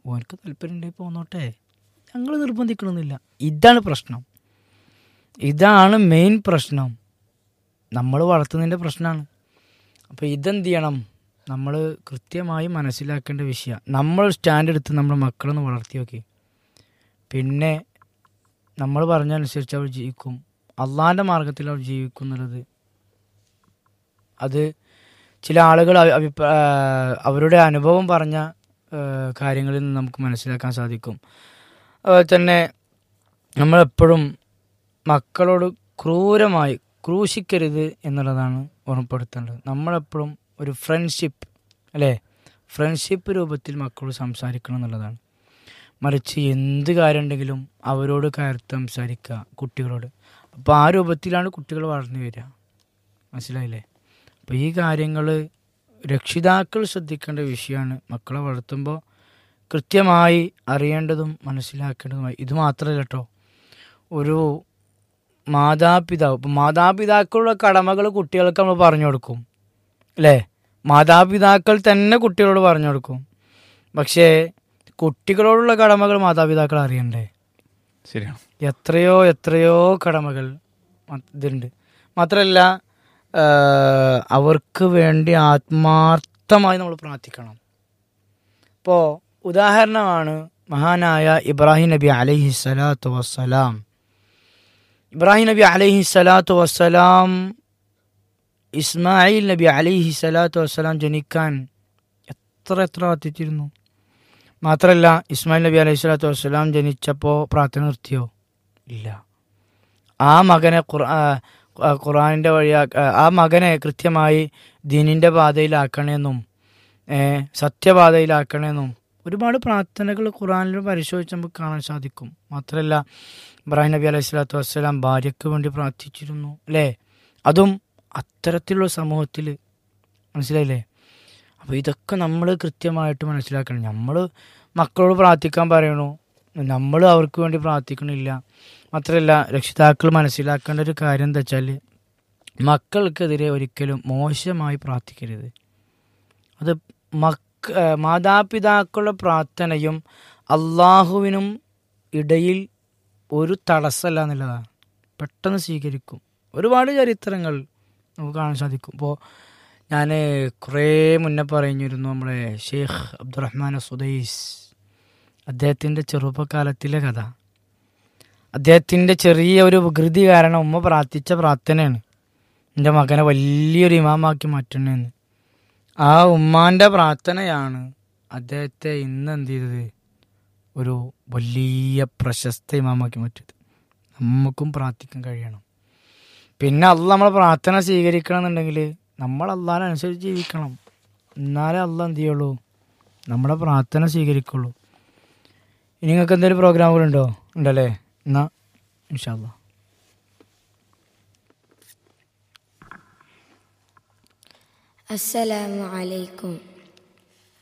ഓനക്ക് താല്പര്യം ഉണ്ടെങ്കിൽ പോന്നോട്ടെ ഞങ്ങൾ നിർബന്ധിക്കണമെന്നില്ല ഇതാണ് പ്രശ്നം ഇതാണ് മെയിൻ പ്രശ്നം നമ്മൾ വളർത്തുന്നതിൻ്റെ പ്രശ്നമാണ് അപ്പോൾ ഇതെന്ത് ചെയ്യണം നമ്മൾ കൃത്യമായി മനസ്സിലാക്കേണ്ട വിഷയം നമ്മൾ സ്റ്റാൻഡ് എടുത്ത് നമ്മുടെ മക്കളൊന്ന് വളർത്തി നോക്കി പിന്നെ നമ്മൾ പറഞ്ഞനുസരിച്ച് അവർ ജീവിക്കും അള്ളാഹിൻ്റെ മാർഗത്തിൽ അവർ ജീവിക്കും എന്നുള്ളത് അത് ചില ആളുകൾ അഭി- അഭിപ്രാ അവരുടെ അനുഭവം പറഞ്ഞ ആ, കാര്യങ്ങളിൽ നിന്ന് നമുക്ക് മനസ്സിലാക്കാൻ സാധിക്കും അതുപോലെ തന്നെ നമ്മളെപ്പോഴും മക്കളോട് ക്രൂരമായി ക്രൂശിക്കരുത് എന്നുള്ളതാണ് ഓർമ്മപ്പെടുത്തേണ്ടത് നമ്മളെപ്പോഴും ഒരു ഫ്രണ്ട്ഷിപ്പ് അല്ലേ ഫ്രണ്ട്ഷിപ്പ് രൂപത്തിൽ മക്കളോട് സംസാരിക്കണം എന്നുള്ളതാണ് മറിച്ച് എന്ത് കാര്യം ഉണ്ടെങ്കിലും അവരോട് കയർത്ത് സംസാരിക്കുക കുട്ടികളോട് അപ്പോൾ ആ രൂപത്തിലാണ് കുട്ടികൾ വളർന്നു വരിക മനസ്സിലായില്ലേ അപ്പോൾ ഈ കാര്യങ്ങൾ രക്ഷിതാക്കൾ ശ്രദ്ധിക്കേണ്ട വിഷയമാണ് മക്കളെ വളർത്തുമ്പോൾ കൃത്യമായി അറിയേണ്ടതും മനസ്സിലാക്കേണ്ടതുമായി ഇത് മാത്രമല്ല കേട്ടോ ഒരു മാതാപിതാവ് ഇപ്പം മാതാപിതാക്കളുടെ കടമകൾ കുട്ടികൾക്ക് നമ്മൾ പറഞ്ഞു കൊടുക്കും അല്ലേ മാതാപിതാക്കൾ തന്നെ കുട്ടികളോട് പറഞ്ഞു കൊടുക്കും പക്ഷേ കുട്ടികളോടുള്ള കടമകൾ മാതാപിതാക്കൾ അറിയണ്ടേ ശരിയാണ് എത്രയോ എത്രയോ കടമകൾ മ- ഇതുണ്ട് മാത്രമല്ല ആ, അവർക്ക് വേണ്ടി ആത്മാർത്ഥമായി നമ്മൾ പ്രാർത്ഥിക്കണം ഇപ്പോൾ ഉദാഹരണമാണ് മഹാനായ ഇബ്രാഹിം നബി അലൈഹി സ്വലാത്തു വസ്സലാം ഇബ്രാഹിം നബി അലൈഹി സ്വലാത്തു വസ്സലാം ഇസ്മായിൽ നബി അലൈഹി സ്വലാത്തു വസ്സലാം ജനിക്കാൻ എത്ര എത്ര പ്രാർത്ഥിച്ചിരുന്നു മാത്രമല്ല ഇസ്മായിൽ നബി അലൈഹി സ്വലാത്തു വസ്സലാം ജനിച്ചപ്പോൾ പ്രാർത്ഥന നിർത്തിയോ ഇല്ല ആ മകനെ ഖുർആ ആ ഖുർആനിൻ്റെ വഴിയാ ആ മകനെ കൃത്യമായി ദീനിൻ്റെ പാതയിലാക്കണമെന്നും ഏ, സത്യപാതയിലാക്കണമെന്നും ഒരുപാട് പ്രാർത്ഥനകൾ ഖുർആനിൽ പരിശോധിച്ച് നമുക്ക് കാണാൻ സാധിക്കും മാത്രമല്ല ഇബ്രാഹിം നബി അലൈഹി സ്വലാത്തു വസ്സലാം ഭാര്യയ്ക്ക് വേണ്ടി പ്രാർത്ഥിച്ചിരുന്നു അല്ലേ അതും അത്തരത്തിലുള്ള സമൂഹത്തിൽ മനസ്സിലായില്ലേ അപ്പോൾ ഇതൊക്കെ നമ്മൾ കൃത്യമായിട്ട് മനസ്സിലാക്കണം നമ്മൾ മക്കളോട് പ്രാർത്ഥിക്കാൻ പറയണു നമ്മൾ അവർക്ക് വേണ്ടി പ്രാർത്ഥിക്കണില്ല മാത്രമല്ല രക്ഷിതാക്കൾ മനസ്സിലാക്കേണ്ട ഒരു കാര്യം എന്താ വെച്ചാൽ മക്കൾക്കെതിരെ ഒരിക്കലും മോശമായി പ്രാർത്ഥിക്കരുത് അത് മക്ക ഏഹ് മാതാപിതാക്കളുടെ പ്രാർത്ഥനയും അള്ളാഹുവിനും ഇടയിൽ ഒരു തടസ്സമല്ല എന്നുള്ളതാണ് പെട്ടെന്ന് സ്വീകരിക്കും ഒരുപാട് ചരിത്രങ്ങൾ നമുക്ക് കാണാൻ സാധിക്കും ഇപ്പോൾ ഞാൻ കുറേ മുന്നേ പറഞ്ഞിരുന്നു നമ്മളെ ഷെയ്ഖ് അബ്ദുറഹ്മാൻ സുദൈസ് അദ്ദേഹത്തിൻ്റെ ചെറുപ്പകാലത്തിലെ കഥ അദ്ദേഹത്തിൻ്റെ ചെറിയ ഒരു വികൃതി കാരണം ഉമ്മ പ്രാർത്ഥിച്ച പ്രാർത്ഥനയാണ് എൻ്റെ മകനെ വലിയൊരു ഇമാമാക്കി മാറ്റണമെന്ന് ആ ഉമ്മാൻ്റെ പ്രാർത്ഥനയാണ് അദ്ദേഹത്തെ ഇന്ന് എന്ത് ചെയ്തത് ഒരു വലിയ പ്രശസ്ത ഇമാമാക്കി മാറ്റിയത് നമുക്കും പ്രാർത്ഥിക്കാൻ കഴിയണം പിന്നെ അല്ല നമ്മളെ പ്രാർത്ഥന സ്വീകരിക്കണം എന്നുണ്ടെങ്കിൽ നമ്മൾ അള്ളാഹിനനുസരിച്ച് ജീവിക്കണം എന്നാലേ അല്ല എന്ത് ചെയ്യുള്ളൂ നമ്മുടെ പ്രാർത്ഥന സ്വീകരിക്കുള്ളൂ ഇനി നിങ്ങൾക്ക് എന്തെങ്കിലും പ്രോഗ്രാമുകളുണ്ടോ ഉണ്ടല്ലേ എന്നാ ഇൻഷാല്ല السلام عليكم